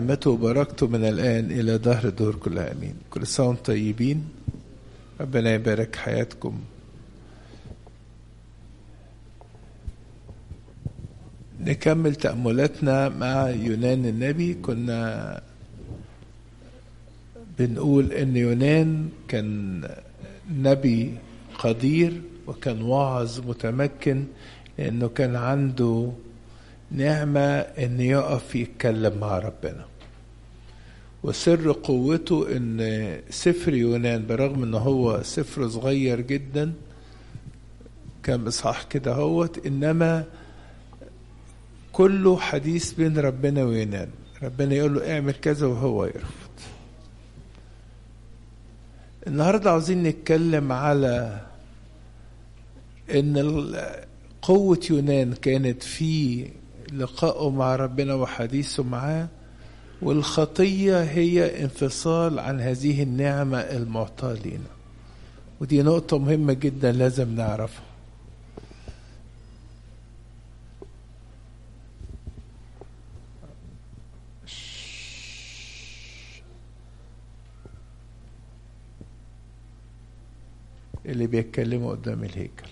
نعمته وبركته من الآن إلى دهر الدهور كلها أمين كل سنة وانتم طيبين ربنا يبارك حياتكم نكمل تأملاتنا مع يونان النبي كنا بنقول ان يونان كان نبي قدير وكان واعظ متمكن لانه كان عنده نعمة ان يقف يتكلم مع ربنا وسر قوته ان سفر يونان برغم ان هو سفر صغير جدا كان اصحاح كده هوت انما كله حديث بين ربنا ويونان ربنا يقول له اعمل كذا وهو يرفض النهارده عاوزين نتكلم على ان قوة يونان كانت في لقائه مع ربنا وحديثه معاه والخطية هي انفصال عن هذه النعمة المعطاة لنا ودي نقطة مهمة جدا لازم نعرفها اللي بيتكلموا قدام الهيكل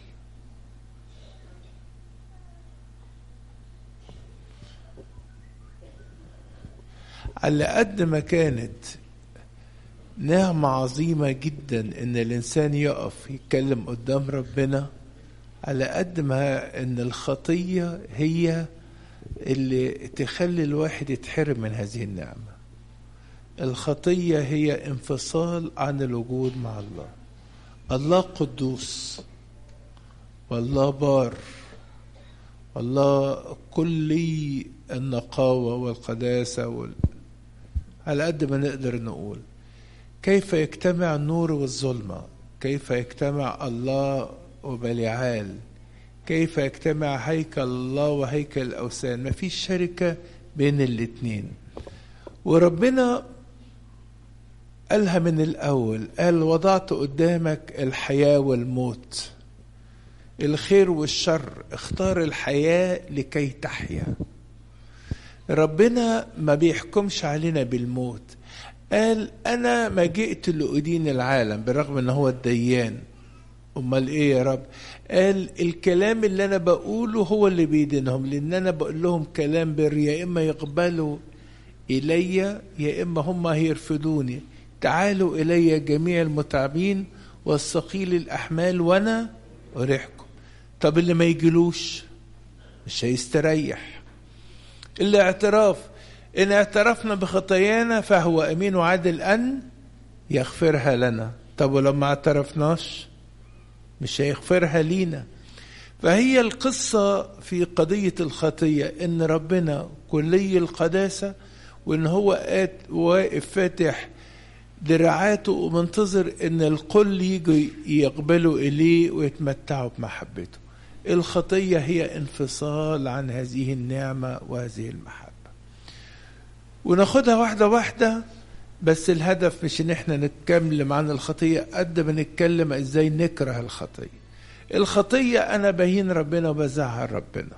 على قد ما كانت نعمة عظيمة جدا ان الانسان يقف يتكلم قدام ربنا على قد ما ان الخطية هي اللي تخلي الواحد يتحرم من هذه النعمة الخطية هي انفصال عن الوجود مع الله الله قدوس والله بار والله كلي النقاوة والقداسة وال... على قد ما نقدر نقول كيف يجتمع النور والظلمة كيف يجتمع الله وبليعال كيف يجتمع هيكل الله وهيكل الأوثان مفيش شركة بين الاتنين وربنا قالها من الأول قال وضعت قدامك الحياة والموت الخير والشر اختار الحياة لكي تحيا ربنا ما بيحكمش علينا بالموت قال أنا ما جئت لأدين العالم بالرغم أن هو الديان أمال إيه يا رب قال الكلام اللي أنا بقوله هو اللي بيدينهم لأن أنا بقول لهم كلام بر يا إما يقبلوا إلي يا إما هم هيرفضوني تعالوا إلي جميع المتعبين والثقيل الأحمال وأنا أريحكم طب اللي ما يجلوش مش هيستريح الاعتراف إن اعترفنا بخطايانا فهو أمين وعادل أن يغفرها لنا طب ولو ما اعترفناش مش هيغفرها لينا فهي القصة في قضية الخطية إن ربنا كلي القداسة وإن هو واقف فاتح دراعاته ومنتظر ان الكل يجوا يقبلوا اليه ويتمتعوا بمحبته الخطيه هي انفصال عن هذه النعمه وهذه المحبه وناخدها واحده واحده بس الهدف مش ان احنا نتكلم عن الخطيه قد ما نتكلم ازاي نكره الخطيه الخطيه انا بهين ربنا وبزعل ربنا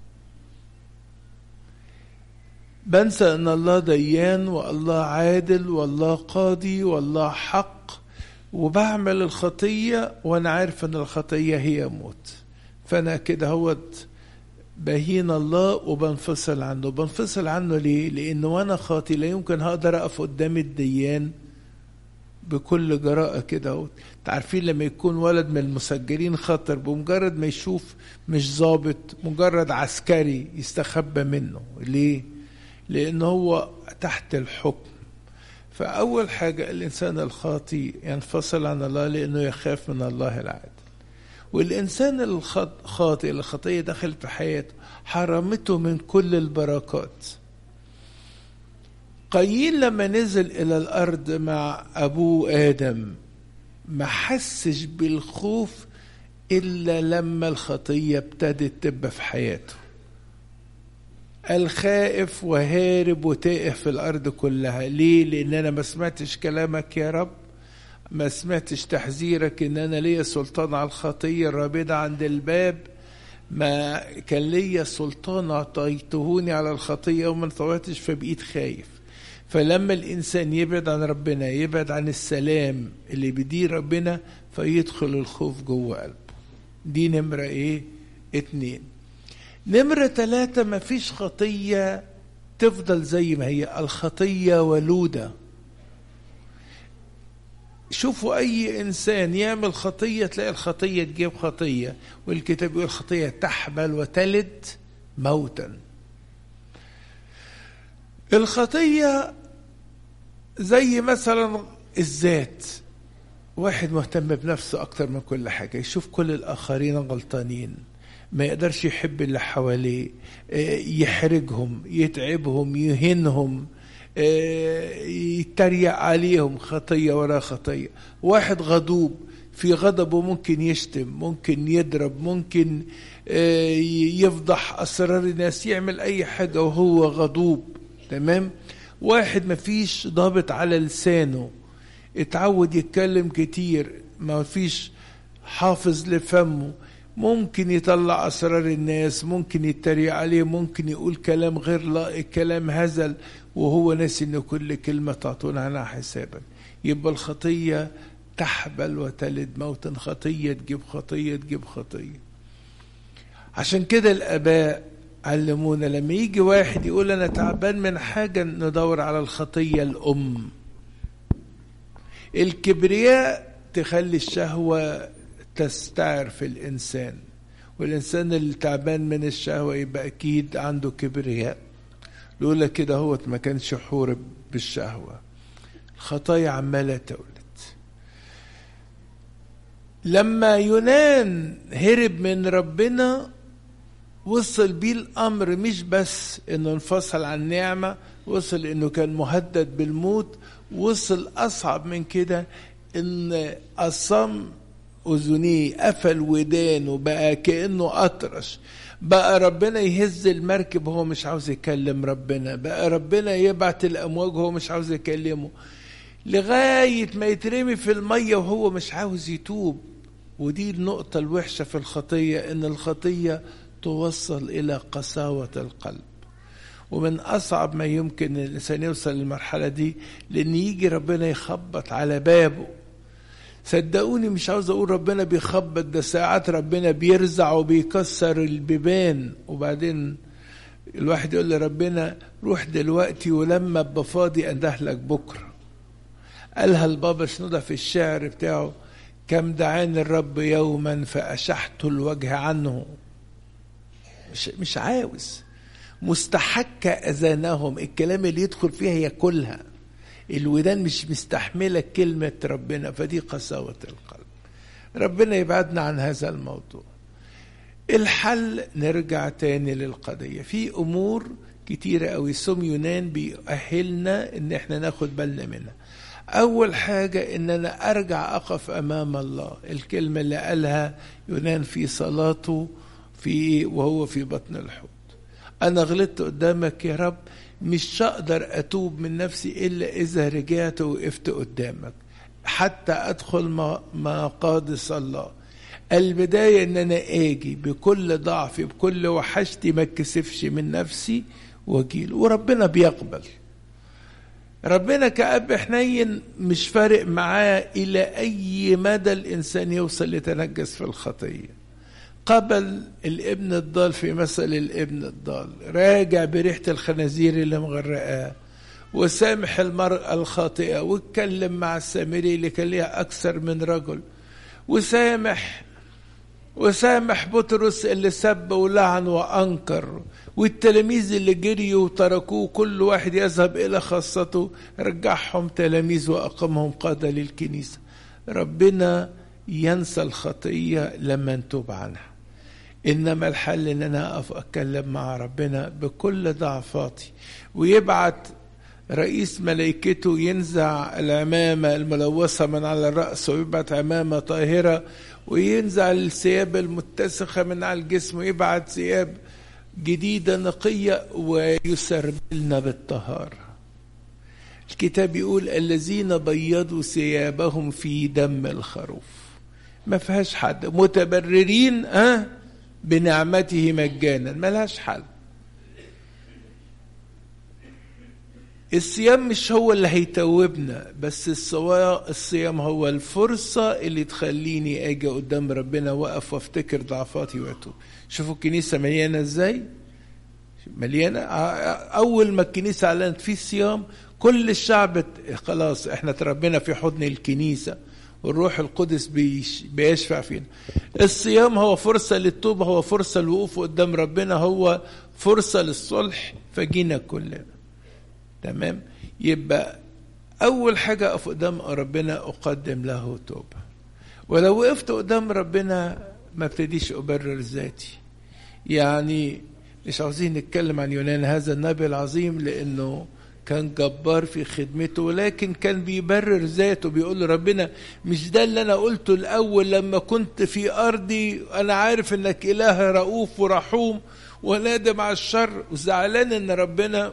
بنسى ان الله ديان والله عادل والله قاضي والله حق وبعمل الخطية وانا عارف ان الخطية هي موت فانا كده هوت بهين الله وبنفصل عنه بنفصل عنه ليه لان وانا خاطي لا يمكن هقدر اقف قدام الديان بكل جراءة كده اهوت عارفين لما يكون ولد من المسجلين خطر بمجرد ما يشوف مش ظابط مجرد عسكري يستخبى منه ليه لأن هو تحت الحكم فأول حاجة الإنسان الخاطي ينفصل عن الله لأنه يخاف من الله العادل والإنسان الخاطئ الخطية دخلت في حياته حرمته من كل البركات قايين لما نزل إلى الأرض مع أبوه آدم ما حسش بالخوف إلا لما الخطية ابتدت تبقى في حياته الخائف وهارب وتائه في الارض كلها ليه لان انا ما سمعتش كلامك يا رب ما سمعتش تحذيرك ان انا ليا سلطان على الخطيه الرابضه عند الباب ما كان ليا سلطان اعطيتهوني على الخطيه وما طوعتش فبقيت خايف فلما الإنسان يبعد عن ربنا يبعد عن السلام اللي بيديه ربنا فيدخل الخوف جوه قلبه دي نمرة ايه اتنين نمرة تلاتة مفيش خطية تفضل زي ما هي الخطية ولودة شوفوا أي إنسان يعمل خطية تلاقي الخطية تجيب خطية والكتاب يقول الخطية تحمل وتلد موتا الخطية زي مثلا الذات واحد مهتم بنفسه أكتر من كل حاجة يشوف كل الآخرين غلطانين ما يقدرش يحب اللي حواليه يحرجهم يتعبهم يهينهم يتريق عليهم خطية ورا خطية واحد غضوب في غضبه ممكن يشتم ممكن يضرب ممكن يفضح أسرار الناس يعمل أي حاجة وهو غضوب تمام واحد مفيش ضابط على لسانه اتعود يتكلم كتير ما فيش حافظ لفمه ممكن يطلع أسرار الناس ممكن يتريق عليه ممكن يقول كلام غير لائق كلام هزل وهو ناسي ان كل كلمة تعطون عنها حسابا يبقى الخطية تحبل وتلد موتا خطية تجيب خطية تجيب خطية عشان كده الآباء علمونا لما يجي واحد يقول أنا تعبان من حاجة ندور على الخطية الأم الكبرياء تخلي الشهوة تستعر في الإنسان والإنسان اللي تعبان من الشهوة يبقى أكيد عنده كبرياء لولا كده هو ما كانش حورب بالشهوة الخطايا عمالة تولد لما يونان هرب من ربنا وصل بيه الأمر مش بس إنه انفصل عن نعمة وصل إنه كان مهدد بالموت وصل أصعب من كده إن أصم أذنيه قفل ودانه بقى كأنه أطرش بقى ربنا يهز المركب هو مش عاوز يكلم ربنا بقى ربنا يبعت الأمواج هو مش عاوز يكلمه لغاية ما يترمي في المية وهو مش عاوز يتوب ودي النقطة الوحشة في الخطية إن الخطية توصل إلى قساوة القلب ومن أصعب ما يمكن الإنسان يوصل للمرحلة دي لأن يجي ربنا يخبط على بابه صدقوني مش عاوز أقول ربنا بيخبط ده ساعات ربنا بيرزع وبيكسر البيبان وبعدين الواحد يقول لربنا روح دلوقتي ولما ابقى فاضي أندهلك بكرة قالها البابا شنودة في الشعر بتاعه كم دعاني الرب يوما فأشحت الوجه عنه مش, مش عاوز مستحكة أذانهم الكلام اللي يدخل فيها ياكلها الودان مش مستحملة كلمة ربنا فدي قساوة القلب ربنا يبعدنا عن هذا الموضوع الحل نرجع تاني للقضية في أمور كتيرة أوي سم يونان بيأهلنا إن احنا ناخد بالنا منها أول حاجة إن أنا أرجع أقف أمام الله الكلمة اللي قالها يونان في صلاته في وهو في بطن الحوت أنا غلطت قدامك يا رب مش هقدر أتوب من نفسي إلا إذا رجعت وقفت قدامك حتى أدخل مقادس الله البداية إن أنا آجي بكل ضعفي بكل وحشتي ما اتكسفش من نفسي وأجيله وربنا بيقبل ربنا كأب حنين مش فارق معاه إلى أي مدى الإنسان يوصل يتنجس في الخطية قبل الابن الضال في مثل الابن الضال راجع بريحة الخنازير اللي مغرقاه وسامح المرأة الخاطئة واتكلم مع السامري اللي كان ليها أكثر من رجل وسامح وسامح بطرس اللي سب ولعن وأنكر والتلاميذ اللي جريوا وتركوه كل واحد يذهب إلى خاصته رجعهم تلاميذ وأقامهم قادة للكنيسة ربنا ينسى الخطية لما نتوب عنها إنما الحل إن أنا أقف أتكلم مع ربنا بكل ضعفاتي ويبعت رئيس ملائكته ينزع العمامة الملوثة من على الرأس ويبعت عمامة طاهرة وينزع الثياب المتسخة من على الجسم ويبعت ثياب جديدة نقية ويسربلنا بالطهارة الكتاب يقول الذين بيضوا ثيابهم في دم الخروف ما فيهاش حد متبررين أه بنعمته مجانا ملهاش حل الصيام مش هو اللي هيتوبنا بس الصيام هو الفرصة اللي تخليني اجي قدام ربنا واقف وافتكر ضعفاتي واتوب شوفوا الكنيسة مليانة ازاي مليانة اول ما الكنيسة اعلنت في صيام كل الشعب خلاص احنا تربينا في حضن الكنيسة والروح القدس بيش بيشفع فينا الصيام هو فرصة للتوبة هو فرصة للوقوف قدام ربنا هو فرصة للصلح فجينا كلنا تمام يبقى أول حاجة أقف قدام ربنا أقدم له توبة ولو وقفت قدام ربنا ما ابتديش أبرر ذاتي يعني مش عاوزين نتكلم عن يونان هذا النبي العظيم لأنه كان جبار في خدمته ولكن كان بيبرر ذاته بيقول ربنا مش ده اللي انا قلته الاول لما كنت في ارضي انا عارف انك اله رؤوف ورحوم ونادم على الشر وزعلان ان ربنا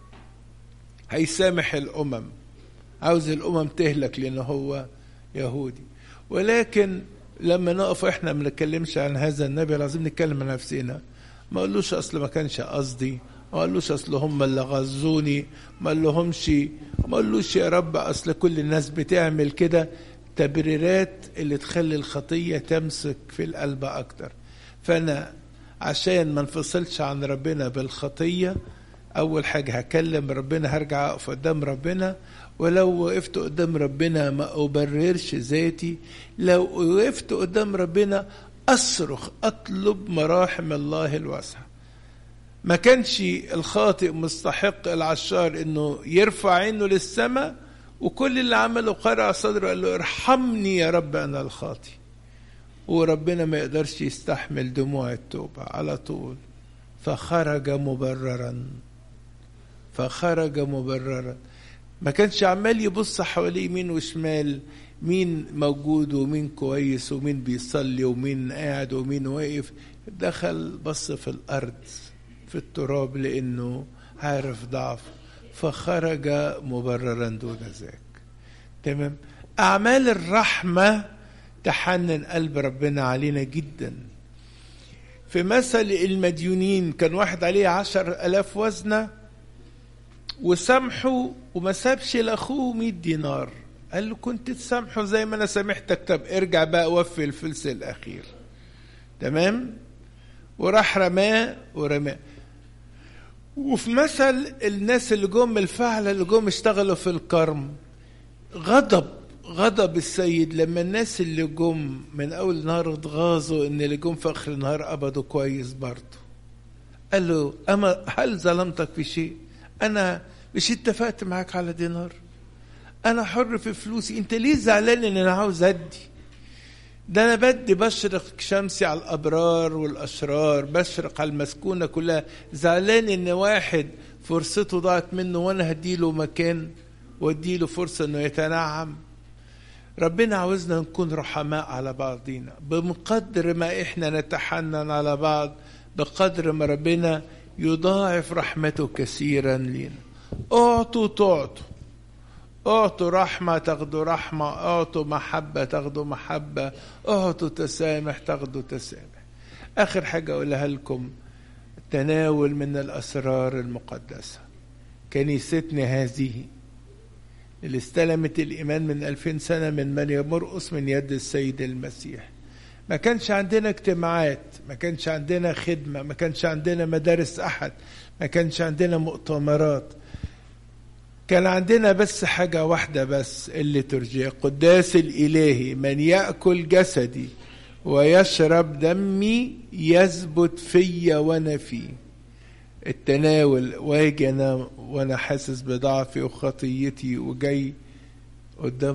هيسامح الامم عاوز الامم تهلك لان هو يهودي ولكن لما نقف احنا ما نتكلمش عن هذا النبي العظيم نتكلم عن نفسنا ما قالوش اصل ما كانش قصدي ما قالوش اصل هم اللي غزوني ما قالهمش ما قالوش يا رب اصل كل الناس بتعمل كده تبريرات اللي تخلي الخطية تمسك في القلب أكتر فأنا عشان ما انفصلش عن ربنا بالخطية أول حاجة هكلم ربنا هرجع أقف قدام ربنا ولو وقفت قدام ربنا ما أبررش ذاتي لو وقفت قدام ربنا أصرخ أطلب مراحم الله الواسعة ما كانش الخاطئ مستحق العشار انه يرفع عينه للسماء وكل اللي عمله قرع صدره قال له ارحمني يا رب انا الخاطي وربنا ما يقدرش يستحمل دموع التوبة على طول فخرج مبررا فخرج مبررا ما كانش عمال يبص حواليه يمين وشمال مين موجود ومين كويس ومين بيصلي ومين قاعد ومين واقف دخل بص في الارض في التراب لانه عارف ضعف فخرج مبررا دون ذاك تمام اعمال الرحمه تحنن قلب ربنا علينا جدا في مثل المديونين كان واحد عليه عشر ألاف وزنة وسامحه وما سابش لأخوه مئة دينار قال له كنت تسامحه زي ما أنا سامحتك طب ارجع بقى وفي الفلس الأخير تمام وراح رماه ورماه وفي مثل الناس اللي جم الفعلة اللي جم اشتغلوا في الكرم غضب غضب السيد لما الناس اللي جم من اول النهار اتغاظوا ان اللي جم في اخر النهار قبضوا كويس برضه قال له اما هل ظلمتك في شيء انا مش اتفقت معاك على دينار انا حر في فلوسي انت ليه زعلان ان انا عاوز ادي ده انا بدي بشرق شمسي على الابرار والاشرار بشرق على المسكونه كلها زعلان ان واحد فرصته ضاعت منه وانا هديله مكان واديله فرصه انه يتنعم ربنا عاوزنا نكون رحماء على بعضينا بقدر ما احنا نتحنن على بعض بقدر ما ربنا يضاعف رحمته كثيرا لنا اعطوا تعطوا اعطوا رحمة تاخدوا رحمة اعطوا محبة تاخدوا محبة اعطوا تسامح تاخدوا تسامح اخر حاجة اقولها لكم تناول من الاسرار المقدسة كنيستنا هذه اللي استلمت الإيمان من ألفين سنة من مريم مرقس من يد السيد المسيح ما كانش عندنا اجتماعات ما كانش عندنا خدمة ما كانش عندنا مدارس أحد ما كانش عندنا مؤتمرات كان عندنا بس حاجة واحدة بس اللي ترجع قداس الإلهي من يأكل جسدي ويشرب دمي يثبت في وأنا فيه التناول واجي أنا وأنا حاسس بضعفي وخطيتي وجاي قدام